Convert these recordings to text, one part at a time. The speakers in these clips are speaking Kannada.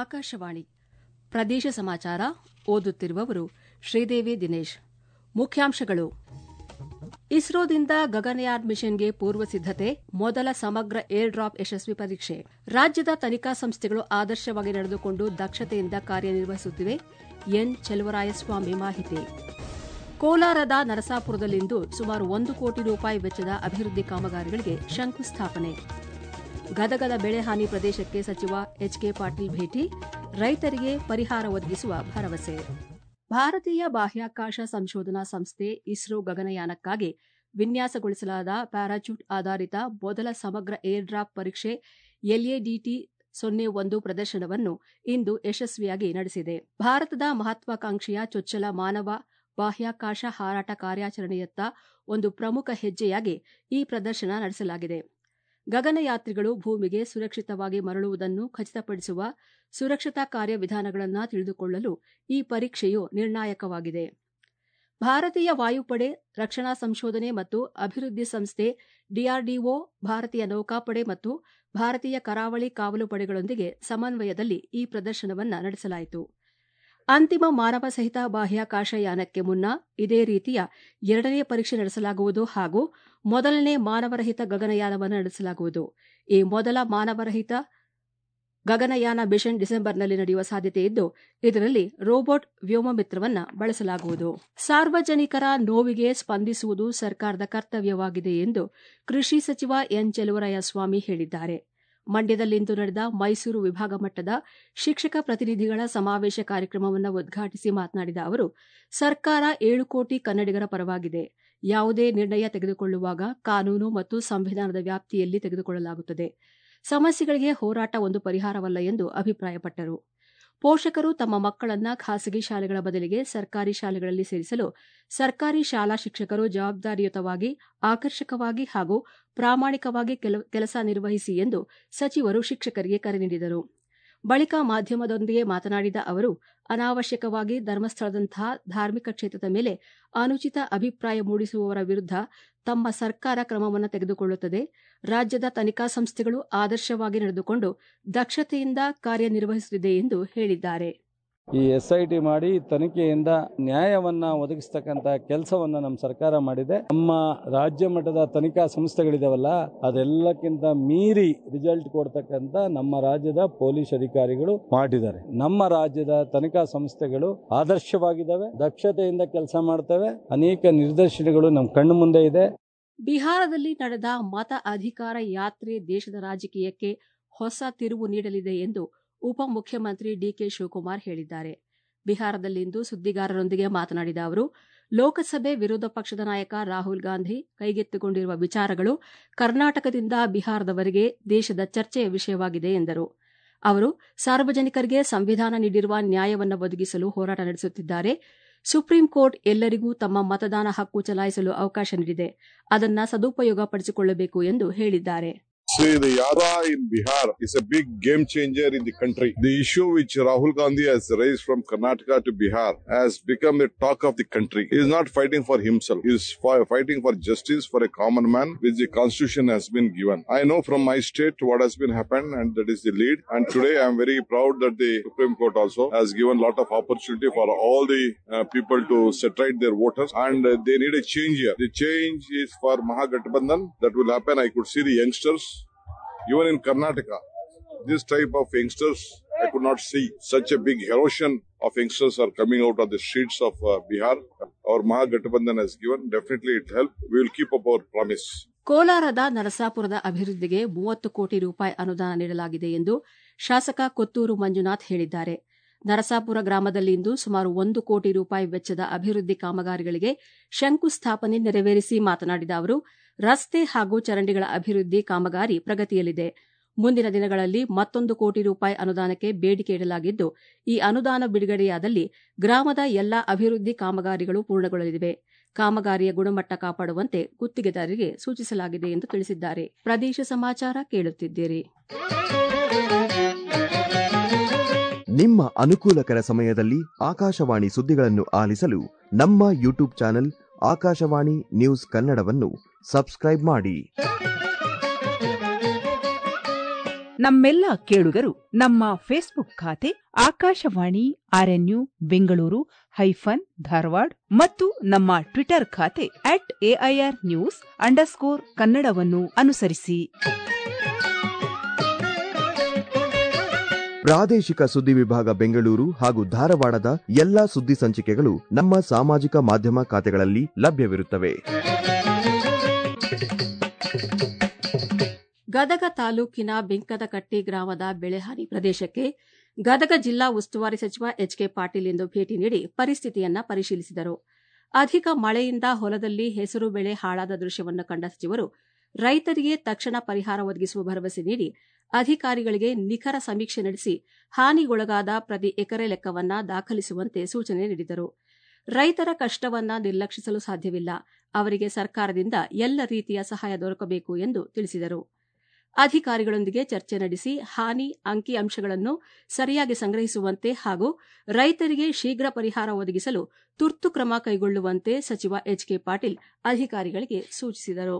ಆಕಾಶವಾಣಿ ಪ್ರದೇಶ ಸಮಾಚಾರ ಓದುತ್ತಿರುವವರು ಶ್ರೀದೇವಿ ದಿನೇಶ್ ಮುಖ್ಯಾಂಶಗಳು ಇಸ್ರೋದಿಂದ ಗಗನಯಾನ್ ಮಿಷನ್ಗೆ ಪೂರ್ವ ಸಿದ್ದತೆ ಮೊದಲ ಸಮಗ್ರ ಏರ್ ಡ್ರಾಪ್ ಯಶಸ್ವಿ ಪರೀಕ್ಷೆ ರಾಜ್ಯದ ತನಿಖಾ ಸಂಸ್ಥೆಗಳು ಆದರ್ಶವಾಗಿ ನಡೆದುಕೊಂಡು ದಕ್ಷತೆಯಿಂದ ಕಾರ್ಯನಿರ್ವಹಿಸುತ್ತಿವೆ ಎನ್ ಚೆಲುವರಾಯಸ್ವಾಮಿ ಮಾಹಿತಿ ಕೋಲಾರದ ನರಸಾಪುರದಲ್ಲಿಂದು ಸುಮಾರು ಒಂದು ಕೋಟಿ ರೂಪಾಯಿ ವೆಚ್ಚದ ಅಭಿವೃದ್ಧಿ ಕಾಮಗಾರಿಗಳಿಗೆ ಶಂಕುಸ್ಥಾಪನೆ ಗದಗದ ಬೆಳೆಹಾನಿ ಪ್ರದೇಶಕ್ಕೆ ಸಚಿವ ಎಚ್ಕೆ ಪಾಟೀಲ್ ಭೇಟಿ ರೈತರಿಗೆ ಪರಿಹಾರ ಒದಗಿಸುವ ಭರವಸೆ ಭಾರತೀಯ ಬಾಹ್ಯಾಕಾಶ ಸಂಶೋಧನಾ ಸಂಸ್ಥೆ ಇಸ್ರೋ ಗಗನಯಾನಕ್ಕಾಗಿ ವಿನ್ಯಾಸಗೊಳಿಸಲಾದ ಪ್ಯಾರಾಚೂಟ್ ಆಧಾರಿತ ಮೊದಲ ಸಮಗ್ರ ಏರ್ ಡ್ರಾಪ್ ಪರೀಕ್ಷೆ ಎಲ್ಎಡಿಟಿ ಸೊನ್ನೆ ಒಂದು ಪ್ರದರ್ಶನವನ್ನು ಇಂದು ಯಶಸ್ವಿಯಾಗಿ ನಡೆಸಿದೆ ಭಾರತದ ಮಹತ್ವಾಕಾಂಕ್ಷೆಯ ಚೊಚ್ಚಲ ಮಾನವ ಬಾಹ್ಯಾಕಾಶ ಹಾರಾಟ ಕಾರ್ಯಾಚರಣೆಯತ್ತ ಒಂದು ಪ್ರಮುಖ ಹೆಜ್ಜೆಯಾಗಿ ಈ ಪ್ರದರ್ಶನ ನಡೆಸಲಾಗಿದೆ ಗಗನಯಾತ್ರಿಗಳು ಭೂಮಿಗೆ ಸುರಕ್ಷಿತವಾಗಿ ಮರಳುವುದನ್ನು ಖಚಿತಪಡಿಸುವ ಸುರಕ್ಷತಾ ಕಾರ್ಯವಿಧಾನಗಳನ್ನು ತಿಳಿದುಕೊಳ್ಳಲು ಈ ಪರೀಕ್ಷೆಯು ನಿರ್ಣಾಯಕವಾಗಿದೆ ಭಾರತೀಯ ವಾಯುಪಡೆ ರಕ್ಷಣಾ ಸಂಶೋಧನೆ ಮತ್ತು ಅಭಿವೃದ್ಧಿ ಸಂಸ್ಥೆ ಡಿಆರ್ಡಿಒ ಭಾರತೀಯ ನೌಕಾಪಡೆ ಮತ್ತು ಭಾರತೀಯ ಕರಾವಳಿ ಕಾವಲು ಪಡೆಗಳೊಂದಿಗೆ ಸಮನ್ವಯದಲ್ಲಿ ಈ ಪ್ರದರ್ಶನವನ್ನು ನಡೆಸಲಾಯಿತು ಅಂತಿಮ ಮಾನವ ಸಹಿತ ಬಾಹ್ಯಾಕಾಶ ಯಾನಕ್ಕೆ ಮುನ್ನ ಇದೇ ರೀತಿಯ ಎರಡನೇ ಪರೀಕ್ಷೆ ನಡೆಸಲಾಗುವುದು ಹಾಗೂ ಮೊದಲನೇ ಮಾನವರಹಿತ ಗಗನಯಾನವನ್ನು ನಡೆಸಲಾಗುವುದು ಈ ಮೊದಲ ಮಾನವರಹಿತ ಗಗನಯಾನ ಮಿಷನ್ ಡಿಸೆಂಬರ್ನಲ್ಲಿ ನಡೆಯುವ ಸಾಧ್ಯತೆ ಇದ್ದು ಇದರಲ್ಲಿ ರೋಬೋಟ್ ವ್ಯೋಮಮಿತ್ರವನ್ನ ಬಳಸಲಾಗುವುದು ಸಾರ್ವಜನಿಕರ ನೋವಿಗೆ ಸ್ಪಂದಿಸುವುದು ಸರ್ಕಾರದ ಕರ್ತವ್ಯವಾಗಿದೆ ಎಂದು ಕೃಷಿ ಸಚಿವ ಎನ್ ಚೆಲುವರಾಯಸ್ವಾಮಿ ಹೇಳಿದ್ದಾರೆ ಮಂಡ್ಯದಲ್ಲಿಂದು ನಡೆದ ಮೈಸೂರು ವಿಭಾಗ ಮಟ್ಟದ ಶಿಕ್ಷಕ ಪ್ರತಿನಿಧಿಗಳ ಸಮಾವೇಶ ಕಾರ್ಯಕ್ರಮವನ್ನು ಉದ್ಘಾಟಿಸಿ ಮಾತನಾಡಿದ ಅವರು ಸರ್ಕಾರ ಏಳು ಕೋಟಿ ಕನ್ನಡಿಗರ ಪರವಾಗಿದೆ ಯಾವುದೇ ನಿರ್ಣಯ ತೆಗೆದುಕೊಳ್ಳುವಾಗ ಕಾನೂನು ಮತ್ತು ಸಂವಿಧಾನದ ವ್ಯಾಪ್ತಿಯಲ್ಲಿ ತೆಗೆದುಕೊಳ್ಳಲಾಗುತ್ತದೆ ಸಮಸ್ಯೆಗಳಿಗೆ ಹೋರಾಟ ಒಂದು ಪರಿಹಾರವಲ್ಲ ಎಂದು ಅಭಿಪ್ರಾಯಪಟ್ಟರು ಪೋಷಕರು ತಮ್ಮ ಮಕ್ಕಳನ್ನ ಖಾಸಗಿ ಶಾಲೆಗಳ ಬದಲಿಗೆ ಸರ್ಕಾರಿ ಶಾಲೆಗಳಲ್ಲಿ ಸೇರಿಸಲು ಸರ್ಕಾರಿ ಶಾಲಾ ಶಿಕ್ಷಕರು ಜವಾಬ್ದಾರಿಯುತವಾಗಿ ಆಕರ್ಷಕವಾಗಿ ಹಾಗೂ ಪ್ರಾಮಾಣಿಕವಾಗಿ ಕೆಲಸ ನಿರ್ವಹಿಸಿ ಎಂದು ಸಚಿವರು ಶಿಕ್ಷಕರಿಗೆ ಕರೆ ನೀಡಿದರು ಬಳಿಕ ಮಾಧ್ಯಮದೊಂದಿಗೆ ಮಾತನಾಡಿದ ಅವರು ಅನಾವಶ್ಯಕವಾಗಿ ಧರ್ಮಸ್ಥಳದಂತಹ ಧಾರ್ಮಿಕ ಕ್ಷೇತ್ರದ ಮೇಲೆ ಅನುಚಿತ ಅಭಿಪ್ರಾಯ ಮೂಡಿಸುವವರ ವಿರುದ್ಧ ತಮ್ಮ ಸರ್ಕಾರ ಕ್ರಮವನ್ನು ತೆಗೆದುಕೊಳ್ಳುತ್ತದೆ ರಾಜ್ಯದ ತನಿಖಾ ಸಂಸ್ಥೆಗಳು ಆದರ್ಶವಾಗಿ ನಡೆದುಕೊಂಡು ದಕ್ಷತೆಯಿಂದ ಕಾರ್ಯನಿರ್ವಹಿಸುತ್ತಿದೆ ಎಂದು ಹೇಳಿದ್ದಾರೆ ಈ ಎಸ್ ಐ ಟಿ ಮಾಡಿ ತನಿಖೆಯಿಂದ ನ್ಯಾಯವನ್ನ ಒದಗಿಸ್ತಕ್ಕಂತ ಕೆಲಸವನ್ನ ನಮ್ಮ ಸರ್ಕಾರ ಮಾಡಿದೆ ನಮ್ಮ ರಾಜ್ಯ ಮಟ್ಟದ ತನಿಖಾ ಸಂಸ್ಥೆಗಳಿದಾವಲ್ಲ ಅದೆಲ್ಲಕ್ಕಿಂತ ಮೀರಿ ರಿಸಲ್ಟ್ ಕೊಡ್ತಕ್ಕಂತ ನಮ್ಮ ರಾಜ್ಯದ ಪೊಲೀಸ್ ಅಧಿಕಾರಿಗಳು ಮಾಡಿದ್ದಾರೆ ನಮ್ಮ ರಾಜ್ಯದ ತನಿಖಾ ಸಂಸ್ಥೆಗಳು ಆದರ್ಶವಾಗಿದ್ದಾವೆ ದಕ್ಷತೆಯಿಂದ ಕೆಲಸ ಮಾಡ್ತವೆ ಅನೇಕ ನಿರ್ದೇಶನಗಳು ನಮ್ಮ ಕಣ್ಣು ಮುಂದೆ ಇದೆ ಬಿಹಾರದಲ್ಲಿ ನಡೆದ ಮತ ಅಧಿಕಾರ ಯಾತ್ರೆ ದೇಶದ ರಾಜಕೀಯಕ್ಕೆ ಹೊಸ ತಿರುವು ನೀಡಲಿದೆ ಎಂದು ಉಪಮುಖ್ಯಮಂತ್ರಿ ಡಿಕೆ ಶಿವಕುಮಾರ್ ಹೇಳಿದ್ದಾರೆ ಬಿಹಾರದಲ್ಲಿಂದು ಸುದ್ದಿಗಾರರೊಂದಿಗೆ ಮಾತನಾಡಿದ ಅವರು ಲೋಕಸಭೆ ವಿರೋಧ ಪಕ್ಷದ ನಾಯಕ ರಾಹುಲ್ ಗಾಂಧಿ ಕೈಗೆತ್ತಿಕೊಂಡಿರುವ ವಿಚಾರಗಳು ಕರ್ನಾಟಕದಿಂದ ಬಿಹಾರದವರೆಗೆ ದೇಶದ ಚರ್ಚೆಯ ವಿಷಯವಾಗಿದೆ ಎಂದರು ಅವರು ಸಾರ್ವಜನಿಕರಿಗೆ ಸಂವಿಧಾನ ನೀಡಿರುವ ನ್ಯಾಯವನ್ನು ಒದಗಿಸಲು ಹೋರಾಟ ನಡೆಸುತ್ತಿದ್ದಾರೆ ಸುಪ್ರೀಂ ಕೋರ್ಟ್ ಎಲ್ಲರಿಗೂ ತಮ್ಮ ಮತದಾನ ಹಕ್ಕು ಚಲಾಯಿಸಲು ಅವಕಾಶ ನೀಡಿದೆ ಅದನ್ನ ಸದುಪಯೋಗಪಡಿಸಿಕೊಳ್ಳಬೇಕು ಎಂದು ಹೇಳಿದ್ದಾರೆ See, the Yara in Bihar is a big game changer in the country. The issue which Rahul Gandhi has raised from Karnataka to Bihar has become a talk of the country. He is not fighting for himself. He is fighting for justice for a common man, which the constitution has been given. I know from my state what has been happened, and that is the lead. And today I am very proud that the Supreme Court also has given a lot of opportunity for all the uh, people to set right their voters, and uh, they need a change here. The change is for Mahagathbandhan. That will happen. I could see the youngsters even in Karnataka, this type of youngsters, I could not see such a big erosion of youngsters are coming out of the streets of uh, Bihar. Our Mahagathbandhan has given. Definitely it helped. We will keep up our promise. ಕೋಲಾರದ ನರಸಾಪುರದ ಅಭಿವೃದ್ಧಿಗೆ ಮೂವತ್ತು ಕೋಟಿ ರೂಪಾಯಿ ಅನುದಾನ ನೀಡಲಾಗಿದೆ ಎಂದು ಶಾಸಕ ಕೊತ್ತೂರು ಮಂಜುನಾಥ್ ಹೇಳಿದ್ದಾರೆ ನರಸಾಪುರ ಗ್ರಾಮದಲ್ಲಿಂದು ಸುಮಾರು ಒಂದು ಕೋಟಿ ರೂಪಾಯಿ ವೆಚ್ಚದ ಅಭಿವೃದ್ಧಿ ಕಾಮಗಾರಿಗಳಿಗೆ ಶಂಕುಸ್ಥಾಪನೆ ನೆರವೇರಿಸಿ ಮಾತನಾಡಿದ ಅವರು ರಸ್ತೆ ಹಾಗೂ ಚರಂಡಿಗಳ ಅಭಿವೃದ್ಧಿ ಕಾಮಗಾರಿ ಪ್ರಗತಿಯಲ್ಲಿದೆ ಮುಂದಿನ ದಿನಗಳಲ್ಲಿ ಮತ್ತೊಂದು ಕೋಟಿ ರೂಪಾಯಿ ಅನುದಾನಕ್ಕೆ ಬೇಡಿಕೆ ಇಡಲಾಗಿದ್ದು ಈ ಅನುದಾನ ಬಿಡುಗಡೆಯಾದಲ್ಲಿ ಗ್ರಾಮದ ಎಲ್ಲಾ ಅಭಿವೃದ್ಧಿ ಕಾಮಗಾರಿಗಳು ಪೂರ್ಣಗೊಳ್ಳಲಿವೆ ಕಾಮಗಾರಿಯ ಗುಣಮಟ್ಟ ಕಾಪಾಡುವಂತೆ ಗುತ್ತಿಗೆದಾರರಿಗೆ ಸೂಚಿಸಲಾಗಿದೆ ಎಂದು ತಿಳಿಸಿದ್ದಾರೆ ಪ್ರದೇಶ ಸಮಾಚಾರ ಕೇಳುತ್ತಿದ್ದೀರಿ ನಿಮ್ಮ ಅನುಕೂಲಕರ ಸಮಯದಲ್ಲಿ ಆಕಾಶವಾಣಿ ಸುದ್ದಿಗಳನ್ನು ಆಲಿಸಲು ನಮ್ಮ ಯೂಟ್ಯೂಬ್ ಚಾನೆಲ್ ಆಕಾಶವಾಣಿ ನ್ಯೂಸ್ ಕನ್ನಡವನ್ನು ಸಬ್ಸ್ಕ್ರೈಬ್ ಮಾಡಿ ನಮ್ಮೆಲ್ಲ ಕೇಳುಗರು ನಮ್ಮ ಫೇಸ್ಬುಕ್ ಖಾತೆ ಆಕಾಶವಾಣಿ ಆರ್ಎನ್ಯು ಬೆಂಗಳೂರು ಹೈಫನ್ ಧಾರವಾಡ ಮತ್ತು ನಮ್ಮ ಟ್ವಿಟರ್ ಖಾತೆ ಅಟ್ ಎಐಆರ್ ನ್ಯೂಸ್ ಅಂಡರ್ಸ್ಕೋರ್ ಕನ್ನಡವನ್ನು ಅನುಸರಿಸಿ ಪ್ರಾದೇಶಿಕ ಸುದ್ದಿ ವಿಭಾಗ ಬೆಂಗಳೂರು ಹಾಗೂ ಧಾರವಾಡದ ಎಲ್ಲಾ ಸುದ್ದಿ ಸಂಚಿಕೆಗಳು ನಮ್ಮ ಸಾಮಾಜಿಕ ಮಾಧ್ಯಮ ಖಾತೆಗಳಲ್ಲಿ ಲಭ್ಯವಿರುತ್ತವೆ ಗದಗ ತಾಲೂಕಿನ ಬೆಂಕದಕಟ್ಟಿ ಗ್ರಾಮದ ಬೆಳೆಹಾನಿ ಪ್ರದೇಶಕ್ಕೆ ಗದಗ ಜಿಲ್ಲಾ ಉಸ್ತುವಾರಿ ಸಚಿವ ಎಚ್ ಕೆ ಪಾಟೀಲ್ ಇಂದು ಭೇಟಿ ನೀಡಿ ಪರಿಸ್ಥಿತಿಯನ್ನ ಪರಿಶೀಲಿಸಿದರು ಅಧಿಕ ಮಳೆಯಿಂದ ಹೊಲದಲ್ಲಿ ಹೆಸರು ಬೆಳೆ ಹಾಳಾದ ದೃಶ್ಯವನ್ನು ಕಂಡ ಸಚಿವರು ರೈತರಿಗೆ ತಕ್ಷಣ ಪರಿಹಾರ ಒದಗಿಸುವ ಭರವಸೆ ನೀಡಿ ಅಧಿಕಾರಿಗಳಿಗೆ ನಿಖರ ಸಮೀಕ್ಷೆ ನಡೆಸಿ ಹಾನಿಗೊಳಗಾದ ಪ್ರತಿ ಎಕರೆ ಲೆಕ್ಕವನ್ನ ದಾಖಲಿಸುವಂತೆ ಸೂಚನೆ ನೀಡಿದರು ರೈತರ ಕಷ್ಟವನ್ನ ನಿರ್ಲಕ್ಷಿಸಲು ಸಾಧ್ಯವಿಲ್ಲ ಅವರಿಗೆ ಸರ್ಕಾರದಿಂದ ಎಲ್ಲ ರೀತಿಯ ಸಹಾಯ ದೊರಕಬೇಕು ಎಂದು ತಿಳಿಸಿದರು ಅಧಿಕಾರಿಗಳೊಂದಿಗೆ ಚರ್ಚೆ ನಡೆಸಿ ಹಾನಿ ಅಂಕಿಅಂಶಗಳನ್ನು ಸರಿಯಾಗಿ ಸಂಗ್ರಹಿಸುವಂತೆ ಹಾಗೂ ರೈತರಿಗೆ ಶೀಘ್ರ ಪರಿಹಾರ ಒದಗಿಸಲು ತುರ್ತು ಕ್ರಮ ಕೈಗೊಳ್ಳುವಂತೆ ಸಚಿವ ಎಚ್ ಕೆ ಪಾಟೀಲ್ ಅಧಿಕಾರಿಗಳಿಗೆ ಸೂಚಿಸಿದರು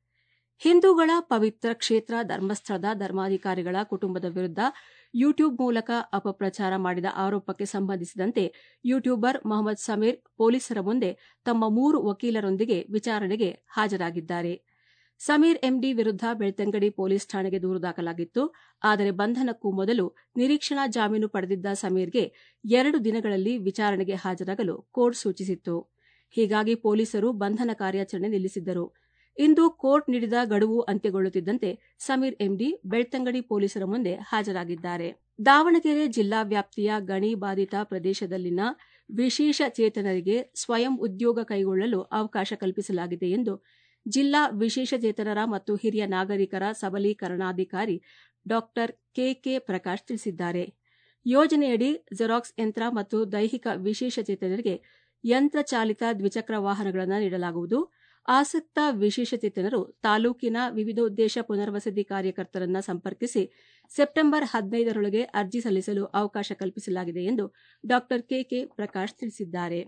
ಹಿಂದೂಗಳ ಪವಿತ್ರ ಕ್ಷೇತ್ರ ಧರ್ಮಸ್ಥಳದ ಧರ್ಮಾಧಿಕಾರಿಗಳ ಕುಟುಂಬದ ವಿರುದ್ಧ ಯೂಟ್ಯೂಬ್ ಮೂಲಕ ಅಪಪ್ರಚಾರ ಮಾಡಿದ ಆರೋಪಕ್ಕೆ ಸಂಬಂಧಿಸಿದಂತೆ ಯೂಟ್ಯೂಬರ್ ಮೊಹಮ್ಮದ್ ಸಮೀರ್ ಪೊಲೀಸರ ಮುಂದೆ ತಮ್ಮ ಮೂರು ವಕೀಲರೊಂದಿಗೆ ವಿಚಾರಣೆಗೆ ಹಾಜರಾಗಿದ್ದಾರೆ ಸಮೀರ್ ಎಂಡಿ ವಿರುದ್ಧ ಬೆಳ್ತಂಗಡಿ ಪೊಲೀಸ್ ಠಾಣೆಗೆ ದೂರು ದಾಖಲಾಗಿತ್ತು ಆದರೆ ಬಂಧನಕ್ಕೂ ಮೊದಲು ನಿರೀಕ್ಷಣಾ ಜಾಮೀನು ಪಡೆದಿದ್ದ ಸಮೀರ್ಗೆ ಎರಡು ದಿನಗಳಲ್ಲಿ ವಿಚಾರಣೆಗೆ ಹಾಜರಾಗಲು ಕೋರ್ಟ್ ಸೂಚಿಸಿತ್ತು ಹೀಗಾಗಿ ಪೊಲೀಸರು ಬಂಧನ ಕಾರ್ಯಾಚರಣೆ ನಿಲ್ಲಿಸಿದ್ದರು ಇಂದು ಕೋರ್ಟ್ ನೀಡಿದ ಗಡುವು ಅಂತ್ಯಗೊಳ್ಳುತ್ತಿದ್ದಂತೆ ಸಮೀರ್ ಎಂಡಿ ಬೆಳ್ತಂಗಡಿ ಪೊಲೀಸರ ಮುಂದೆ ಹಾಜರಾಗಿದ್ದಾರೆ ದಾವಣಗೆರೆ ಜಿಲ್ಲಾ ವ್ಯಾಪ್ತಿಯ ಗಣಿ ಬಾಧಿತ ಪ್ರದೇಶದಲ್ಲಿನ ವಿಶೇಷ ಚೇತನರಿಗೆ ಸ್ವಯಂ ಉದ್ಯೋಗ ಕೈಗೊಳ್ಳಲು ಅವಕಾಶ ಕಲ್ಪಿಸಲಾಗಿದೆ ಎಂದು ಜಿಲ್ಲಾ ವಿಶೇಷಚೇತನರ ಮತ್ತು ಹಿರಿಯ ನಾಗರಿಕರ ಸಬಲೀಕರಣಾಧಿಕಾರಿ ಡಾ ಕೆಕೆ ಪ್ರಕಾಶ್ ತಿಳಿಸಿದ್ದಾರೆ ಯೋಜನೆಯಡಿ ಜೆರಾಕ್ಸ್ ಯಂತ್ರ ಮತ್ತು ದೈಹಿಕ ವಿಶೇಷಚೇತನರಿಗೆ ಯಂತ್ರ ಚಾಲಿತ ದ್ವಿಚಕ್ರ ವಾಹನಗಳನ್ನು ನೀಡಲಾಗುವುದು ಆಸಕ್ತ ವಿಶೇಷಚೇತನರು ತಾಲೂಕಿನ ವಿವಿಧೋದ್ದೇಶ ಪುನರ್ವಸತಿ ಕಾರ್ಯಕರ್ತರನ್ನ ಸಂಪರ್ಕಿಸಿ ಸೆಪ್ಟೆಂಬರ್ ಹದಿನೈದರೊಳಗೆ ಅರ್ಜಿ ಸಲ್ಲಿಸಲು ಅವಕಾಶ ಕಲ್ಪಿಸಲಾಗಿದೆ ಎಂದು ಡಾ ಕೆಕೆ ಪ್ರಕಾಶ್ ತಿಳಿಸಿದ್ದಾರೆ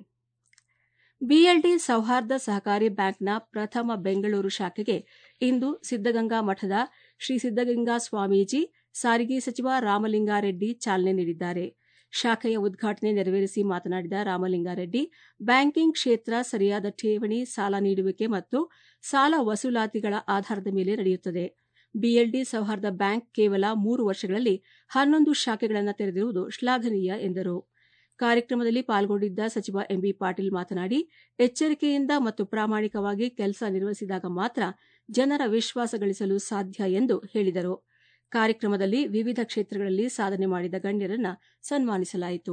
ಬಿಎಲ್ಡಿ ಸೌಹಾರ್ದ ಸಹಕಾರಿ ಬ್ಯಾಂಕ್ನ ಪ್ರಥಮ ಬೆಂಗಳೂರು ಶಾಖೆಗೆ ಇಂದು ಸಿದ್ದಗಂಗಾ ಮಠದ ಶ್ರೀ ಸಿದ್ದಗಂಗಾ ಸ್ವಾಮೀಜಿ ಸಾರಿಗೆ ಸಚಿವ ರಾಮಲಿಂಗಾರೆಡ್ಡಿ ಚಾಲನೆ ನೀಡಿದ್ದಾರೆ ಶಾಖೆಯ ಉದ್ಘಾಟನೆ ನೆರವೇರಿಸಿ ಮಾತನಾಡಿದ ರಾಮಲಿಂಗಾರೆಡ್ಡಿ ಬ್ಯಾಂಕಿಂಗ್ ಕ್ಷೇತ್ರ ಸರಿಯಾದ ಠೇವಣಿ ಸಾಲ ನೀಡುವಿಕೆ ಮತ್ತು ಸಾಲ ವಸೂಲಾತಿಗಳ ಆಧಾರದ ಮೇಲೆ ನಡೆಯುತ್ತದೆ ಬಿಎಲ್ಡಿ ಸೌಹಾರ್ದ ಬ್ಯಾಂಕ್ ಕೇವಲ ಮೂರು ವರ್ಷಗಳಲ್ಲಿ ಹನ್ನೊಂದು ಶಾಖೆಗಳನ್ನು ತೆರೆದಿರುವುದು ಶ್ಲಾಘನೀಯ ಎಂದರು ಕಾರ್ಯಕ್ರಮದಲ್ಲಿ ಪಾಲ್ಗೊಂಡಿದ್ದ ಸಚಿವ ಎಂಬಿ ಪಾಟೀಲ್ ಮಾತನಾಡಿ ಎಚ್ಚರಿಕೆಯಿಂದ ಮತ್ತು ಪ್ರಾಮಾಣಿಕವಾಗಿ ಕೆಲಸ ನಿರ್ವಹಿಸಿದಾಗ ಮಾತ್ರ ಜನರ ವಿಶ್ವಾಸ ಗಳಿಸಲು ಸಾಧ್ಯ ಎಂದು ಹೇಳಿದರು ಕಾರ್ಯಕ್ರಮದಲ್ಲಿ ವಿವಿಧ ಕ್ಷೇತ್ರಗಳಲ್ಲಿ ಸಾಧನೆ ಮಾಡಿದ ಗಣ್ಯರನ್ನ ಸನ್ಮಾನಿಸಲಾಯಿತು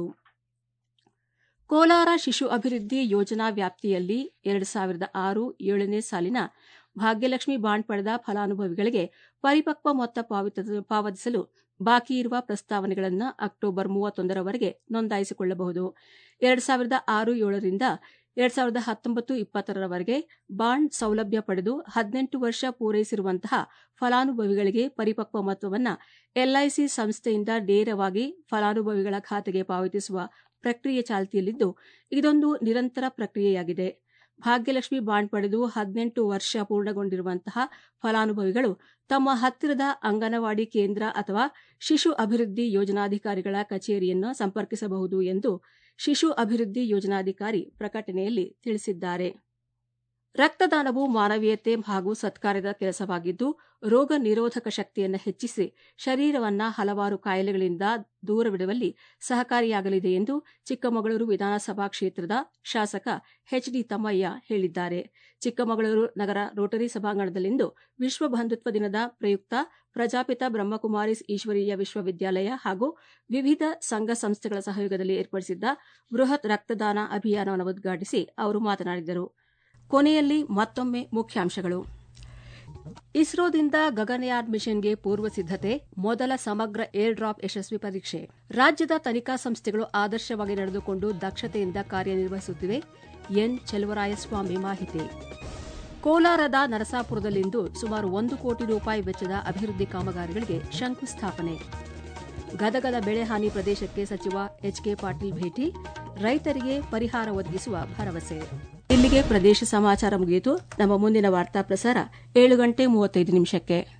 ಕೋಲಾರ ಶಿಶು ಅಭಿವೃದ್ಧಿ ಯೋಜನಾ ವ್ಯಾಪ್ತಿಯಲ್ಲಿ ಎರಡು ಸಾವಿರದ ಆರು ಏಳನೇ ಸಾಲಿನ ಭಾಗ್ಯಲಕ್ಷ್ಮಿ ಬಾಂಡ್ ಪಡೆದ ಫಲಾನುಭವಿಗಳಿಗೆ ಪರಿಪಕ್ವ ಮೊತ್ತ ಪಾವತಿಸಲು ಬಾಕಿ ಇರುವ ಪ್ರಸ್ತಾವನೆಗಳನ್ನು ಅಕ್ಟೋಬರ್ ಮೂವತ್ತೊಂದರವರೆಗೆ ನೋಂದಾಯಿಸಿಕೊಳ್ಳಬಹುದು ಎರಡು ಸಾವಿರದ ಆರು ಏಳರಿಂದ ಎರಡ್ ಸಾವಿರದ ಹತ್ತೊಂಬತ್ತು ಇಪ್ಪತ್ತರವರೆಗೆ ಬಾಂಡ್ ಸೌಲಭ್ಯ ಪಡೆದು ಹದಿನೆಂಟು ವರ್ಷ ಪೂರೈಸಿರುವಂತಹ ಫಲಾನುಭವಿಗಳಿಗೆ ಪರಿಪಕ್ವ ಮೊತ್ತವನ್ನು ಎಲ್ಐಸಿ ಸಂಸ್ಥೆಯಿಂದ ನೇರವಾಗಿ ಫಲಾನುಭವಿಗಳ ಖಾತೆಗೆ ಪಾವತಿಸುವ ಪ್ರಕ್ರಿಯೆ ಚಾಲ್ತಿಯಲ್ಲಿದ್ದು ಇದೊಂದು ನಿರಂತರ ಪ್ರಕ್ರಿಯೆಯಾಗಿದೆ ಭಾಗ್ಯಲಕ್ಷ್ಮಿ ಬಾಂಡ್ ಪಡೆದು ಹದಿನೆಂಟು ವರ್ಷ ಪೂರ್ಣಗೊಂಡಿರುವಂತಹ ಫಲಾನುಭವಿಗಳು ತಮ್ಮ ಹತ್ತಿರದ ಅಂಗನವಾಡಿ ಕೇಂದ್ರ ಅಥವಾ ಶಿಶು ಅಭಿವೃದ್ಧಿ ಯೋಜನಾಧಿಕಾರಿಗಳ ಕಚೇರಿಯನ್ನು ಸಂಪರ್ಕಿಸಬಹುದು ಎಂದು ಶಿಶು ಅಭಿವೃದ್ಧಿ ಯೋಜನಾಧಿಕಾರಿ ಪ್ರಕಟಣೆಯಲ್ಲಿ ತಿಳಿಸಿದ್ದಾರೆ ರಕ್ತದಾನವು ಮಾನವೀಯತೆ ಹಾಗೂ ಸತ್ಕಾರ್ಯದ ಕೆಲಸವಾಗಿದ್ದು ರೋಗ ನಿರೋಧಕ ಶಕ್ತಿಯನ್ನು ಹೆಚ್ಚಿಸಿ ಶರೀರವನ್ನ ಹಲವಾರು ಕಾಯಿಲೆಗಳಿಂದ ದೂರವಿಡುವಲ್ಲಿ ಸಹಕಾರಿಯಾಗಲಿದೆ ಎಂದು ಚಿಕ್ಕಮಗಳೂರು ವಿಧಾನಸಭಾ ಕ್ಷೇತ್ರದ ಶಾಸಕ ಎಚ್ ಡಿ ತಮ್ಮಯ್ಯ ಹೇಳಿದ್ದಾರೆ ಚಿಕ್ಕಮಗಳೂರು ನಗರ ರೋಟರಿ ಸಭಾಂಗಣದಲ್ಲಿಂದು ವಿಶ್ವ ಬಂಧುತ್ವ ದಿನದ ಪ್ರಯುಕ್ತ ಪ್ರಜಾಪಿತ ಬ್ರಹ್ಮಕುಮಾರಿಸ್ ಈಶ್ವರೀಯ ವಿಶ್ವವಿದ್ಯಾಲಯ ಹಾಗೂ ವಿವಿಧ ಸಂಘ ಸಂಸ್ಥೆಗಳ ಸಹಯೋಗದಲ್ಲಿ ಏರ್ಪಡಿಸಿದ್ದ ಬೃಹತ್ ರಕ್ತದಾನ ಅಭಿಯಾನವನ್ನು ಉದ್ಘಾಟಿಸಿ ಅವರು ಮಾತನಾಡಿದರು ಕೊನೆಯಲ್ಲಿ ಮತ್ತೊಮ್ಮೆ ಮುಖ್ಯಾಂಶಗಳು ಇಸ್ರೋದಿಂದ ಗಗನಯಾನ್ ಮಿಷನ್ಗೆ ಪೂರ್ವ ಸಿದ್ದತೆ ಮೊದಲ ಸಮಗ್ರ ಏರ್ ಡ್ರಾಪ್ ಯಶಸ್ವಿ ಪರೀಕ್ಷೆ ರಾಜ್ಯದ ತನಿಖಾ ಸಂಸ್ಥೆಗಳು ಆದರ್ಶವಾಗಿ ನಡೆದುಕೊಂಡು ದಕ್ಷತೆಯಿಂದ ಕಾರ್ಯನಿರ್ವಹಿಸುತ್ತಿವೆ ಎನ್ ಚೆಲುವರಾಯಸ್ವಾಮಿ ಮಾಹಿತಿ ಕೋಲಾರದ ನರಸಾಪುರದಲ್ಲಿಂದು ಸುಮಾರು ಒಂದು ಕೋಟಿ ರೂಪಾಯಿ ವೆಚ್ಚದ ಅಭಿವೃದ್ಧಿ ಕಾಮಗಾರಿಗಳಿಗೆ ಶಂಕುಸ್ಥಾಪನೆ ಗದಗದ ಬೆಳೆ ಹಾನಿ ಪ್ರದೇಶಕ್ಕೆ ಸಚಿವ ಎಚ್ ಕೆ ಪಾಟೀಲ್ ಭೇಟಿ ರೈತರಿಗೆ ಪರಿಹಾರ ಒದಗಿಸುವ ಭರವಸೆ ಇಲ್ಲಿಗೆ ಪ್ರದೇಶ ಸಮಾಚಾರ ಮುಗಿಯಿತು ನಮ್ಮ ಮುಂದಿನ ವಾರ್ತಾ ಪ್ರಸಾರ ಏಳು ಗಂಟೆ ಮೂವತ್ತೈದು ನಿಮಿಷಕ್ಕೆ